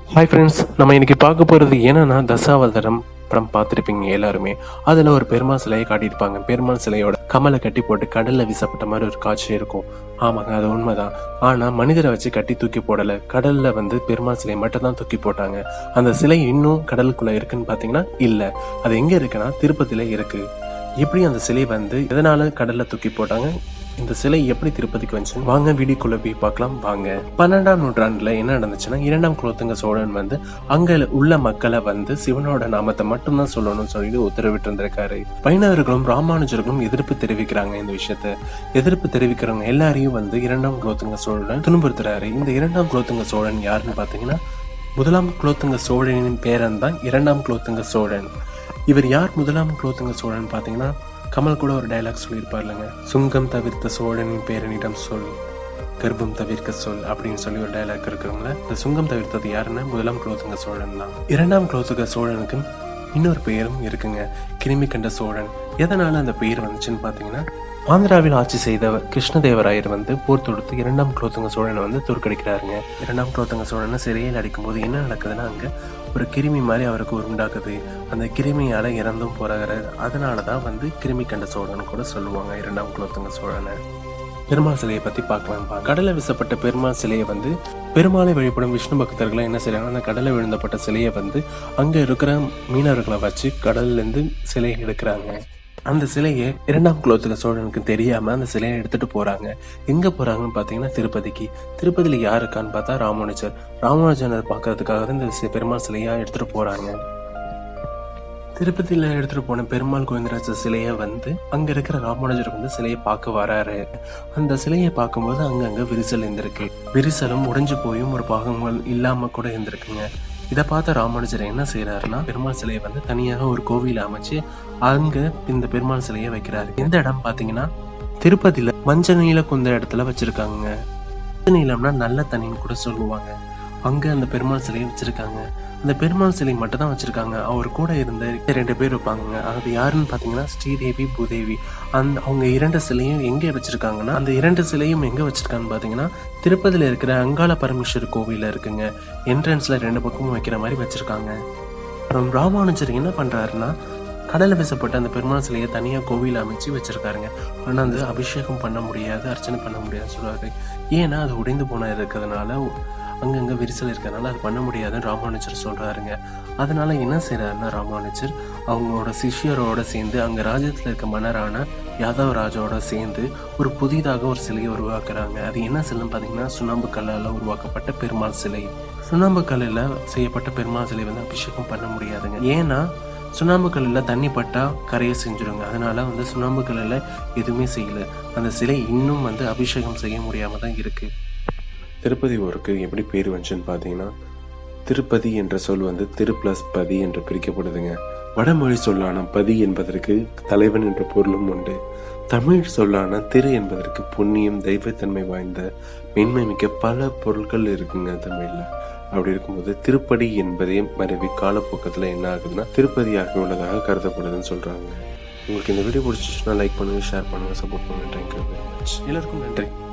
Hi friends நம்ம இன்னைக்கு பார்க்க போகிறது என்னன்னா தசாவதாரம் படம் பார்த்துருப்பீங்க எல்லாருமே அதில் ஒரு பெருமாள் சிலையை காட்டியிருப்பாங்க பெருமாள் சிலையோட கமலை கட்டி போட்டு கடலில் வீசப்பட்ட மாதிரி ஒரு காட்சி இருக்கும் ஆமாங்க அது உண்மைதான் ஆனால் மனிதரை வச்சு கட்டி தூக்கி போடலை கடலில் வந்து பெருமாள் சிலையை மட்டும் தான் தூக்கி போட்டாங்க அந்த சிலை இன்னும் கடலுக்குள்ளே இருக்குன்னு பார்த்தீங்கன்னா இல்லை அது எங்கே இருக்குன்னா திருப்பதியில் இருக்கு எப்படி அந்த சிலை வந்து எதனால கடல்ல தூக்கி போட்டாங்க இந்த சிலை எப்படி திருப்பதிக்கு வந்துச்சு வாங்க வீடியோக்குள்ள போய் பார்க்கலாம் வாங்க பன்னெண்டாம் நூற்றாண்டுல என்ன நடந்துச்சுன்னா இரண்டாம் குலோத்துங்க சோழன் வந்து அங்க உள்ள மக்களை வந்து சிவனோட நாமத்தை மட்டும்தான் சொல்லணும்னு சொல்லிட்டு உத்தரவிட்டு இருந்திருக்காரு வைணவர்களும் ராமானுஜர்களும் எதிர்ப்பு தெரிவிக்கிறாங்க இந்த விஷயத்த எதிர்ப்பு தெரிவிக்கிறவங்க எல்லாரையும் வந்து இரண்டாம் குலோத்துங்க சோழன் துன்புறுத்துறாரு இந்த இரண்டாம் குலோத்துங்க சோழன் யாருன்னு பாத்தீங்கன்னா முதலாம் குலோத்துங்க சோழனின் பேரன் தான் இரண்டாம் குலோத்துங்க சோழன் இவர் யார் முதலாம் குலோத்துங்க சோழன் பாத்தீங்கன்னா கமல் கூட ஒரு டயலாக் சொல்லியிருப்பார்லங்க சுங்கம் தவிர்த்த சோழனின் பேரனிடம் சொல் கர்ப்பம் தவிர்க்க சொல் அப்படின்னு சொல்லி ஒரு டயலாக் இருக்கிறவங்கள இந்த சுங்கம் தவிர்த்தது யாருன்னா முதலாம் குலோத்துங்க சோழன் தான் இரண்டாம் குலோத்துங்க சோழனுக்கு இன்னொரு பெயரும் இருக்குங்க கிருமி கண்ட சோழன் எதனால அந்த பெயர் வந்துச்சுன்னு பாத்தீங்கன்னா ஆந்திராவில் ஆட்சி செய்த கிருஷ்ணதேவராயர் வந்து போர் தொடுத்து இரண்டாம் குலோத்துங்க சோழனை வந்து தோற்கடிக்கிறாருங்க இரண்டாம் குலோத்துங்க சோழனை சிறையில் அடிக்கும்போது என்ன நடக்குதுன்னா அங்க ஒரு கிருமி மாதிரி அவருக்கு உண்டாக்குது அந்த கிருமியால இறந்தும் போறாரு அதனால தான் வந்து கிருமி கண்ட சோழன் கூட சொல்லுவாங்க இரண்டாம் குலோத்துங்க சோழனை பெருமாள் சிலையை பத்தி பார்க்கலாம் பா. கடல்ல வீசப்பட்ட பெருமாள் சிலையை வந்து பெருமாளை வழிபடும் விஷ்ணு பக்தர்கள் என்ன செய்றாங்க அந்த கடல்ல விழுந்தப்பட்ட சிலையை வந்து அங்க இருக்கிற மீனவர்களை வச்சு கடல்ல இருந்து சிலையை எடுக்கிறாங்க அந்த சிலையை இரண்டாம் குலோத்துக்க சோழனுக்கு தெரியாம அந்த சிலையை எடுத்துட்டு போறாங்க எங்க போறாங்கன்னு பாத்தீங்கன்னா திருப்பதிக்கு திருப்பதியில யார் இருக்கான்னு பார்த்தா ராமானுஜர் ராமானுஜனை பார்க்கறதுக்காக தான் இந்த சி- பெருமாள் சிலையா எடுத்துட்டு போறாங்க திருப்பதியில எடுத்துட்டு போன பெருமாள் கோவிந்தராஜ சிலையை வந்து அங்க இருக்கிற ராமானுஜர் வந்து சிலையை பார்க்க வராரு அந்த சிலையை பார்க்கும்போது அங்கங்க விரிசல் இருந்திருக்கு விரிசலும் உடைஞ்சு போயும் ஒரு பாகங்கள் இல்லாம கூட இருந்திருக்குங்க இதை பார்த்த ராமானுஜர் என்ன செய்யறாருன்னா பெருமாள் சிலையை வந்து தனியாக ஒரு கோவில் அமைச்சு அங்க இந்த பெருமாள் சிலையை வைக்கிறாரு எந்த இடம் பாத்தீங்கன்னா திருப்பதியில மஞ்சள் நீல குந்த இடத்துல வச்சிருக்காங்க மஞ்சள் நீளம்னா நல்ல தண்ணின்னு கூட சொல்லுவாங்க அங்க அந்த பெருமாள் சிலையை வச்சிருக்காங்க அந்த பெருமாள் சிலை மட்டும் தான் வச்சிருக்காங்க அவர் கூட இருந்த ரெண்டு பேர் இருப்பாங்க அது யாருன்னு பாத்தீங்கன்னா ஸ்ரீதேவி பூதேவி அந்த அவங்க இரண்டு சிலையும் எங்க வச்சிருக்காங்கன்னா அந்த இரண்டு சிலையும் எங்க வச்சிருக்காங்கன்னு பாத்தீங்கன்னா திருப்பதியில இருக்கிற அங்காள பரமேஸ்வரர் கோவில்ல இருக்குங்க என்ட்ரன்ஸ்ல ரெண்டு பக்கமும் வைக்கிற மாதிரி வச்சிருக்காங்க அப்புறம் ராமானுஜர் என்ன பண்றாருன்னா கடல்ல வீசப்பட்ட அந்த பெருமாள் சிலையை தனியா கோவில் அமைச்சு வச்சிருக்காருங்க ஆனா வந்து அபிஷேகம் பண்ண முடியாது அர்ச்சனை பண்ண முடியாதுன்னு சொல்லுவாரு ஏன்னா அது உடைந்து போன இருக்கிறதுனால அங்கங்க விரிசல் இருக்கிறதுனால அது பண்ண முடியாதுன்னு ராமானுஜர் சொல்றாருங்க அதனால என்ன செய்யறாருன்னா ராமானுஜர் அவங்களோட சிஷ்யரோட சேர்ந்து அங்க ராஜ்யத்துல இருக்க மன்னரான யாதவ ராஜாவோட சேர்ந்து ஒரு புதிதாக ஒரு சிலையை உருவாக்குறாங்க அது என்ன சிலைன்னு பாத்தீங்கன்னா சுண்ணாம்பு கல்லால உருவாக்கப்பட்ட பெருமாள் சிலை சுண்ணாம்பு கல்லில் செய்யப்பட்ட பெருமாள் சிலை வந்து அபிஷேகம் பண்ண முடியாதுங்க ஏன்னா சுண்ணாம்பு கல்லில் தண்ணி பட்டா கரையை செஞ்சிருங்க அதனால வந்து சுண்ணாம்பு கல்லில் எதுவுமே செய்யல அந்த சிலை இன்னும் வந்து அபிஷேகம் செய்ய முடியாம தான் இருக்கு திருப்பதி ஊருக்கு எப்படி பேர் வந்துச்சுன்னு பார்த்தீங்கன்னா திருப்பதி என்ற சொல் வந்து திரு பிளஸ் பதி என்று பிரிக்கப்படுதுங்க வடமொழி சொல்லான பதி என்பதற்கு தலைவன் என்ற பொருளும் உண்டு தமிழ் சொல்லான திரு என்பதற்கு புண்ணியம் தெய்வத்தன்மை வாய்ந்த மென்மை மிக்க பல பொருட்கள் இருக்குங்க தமிழ்ல அப்படி இருக்கும்போது திருப்படி என்பதே மறைவி காலப்போக்கத்துல என்ன ஆகுதுன்னா திருப்பதியாக உள்ளதாக கருதப்படுதுன்னு சொல்றாங்க உங்களுக்கு இந்த வீடியோ பிடிச்சிச்சுன்னா லைக் பண்ணுங்க ஷேர் பண்ணுங்க சப்போர்ட் பண்ணுங்க தேங்க்யூ வெரி மச் எல்லாருக்கும் நன்றி